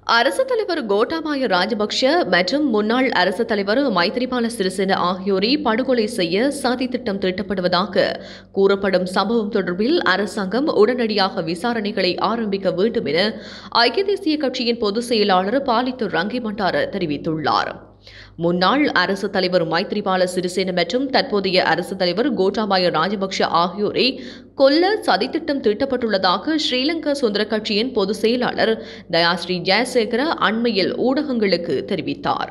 அரசு தலைவர் கோட்டாபாய ராஜபக்ஷ மற்றும் முன்னாள் அரசு தலைவர் மைத்ரிபால சிறிசேன ஆகியோரை படுகொலை செய்ய சதி திட்டம் தீட்டப்படுவதாக கூறப்படும் சம்பவம் தொடர்பில் அரசாங்கம் உடனடியாக விசாரணைகளை ஆரம்பிக்க வேண்டும் என ஐக்கிய தேசிய கட்சியின் பொதுச் செயலாளர் பாலித்து ரங்கி பண்டார தெரிவித்துள்ளார் முன்னாள் அரசு தலைவர் மைத்ரிபால சிறிசேன மற்றும் தற்போதைய அரசு தலைவர் கோட்டாபாய ராஜபக்ஷ ஆகியோரை கொல்ல சதித்திட்டம் தீட்டப்பட்டுள்ளதாக ஸ்ரீலங்கா சுதந்திர கட்சியின் பொதுச் செயலாளர் தயாஸ்ரீ ஜெயசேகர அண்மையில் ஊடகங்களுக்கு தெரிவித்தார்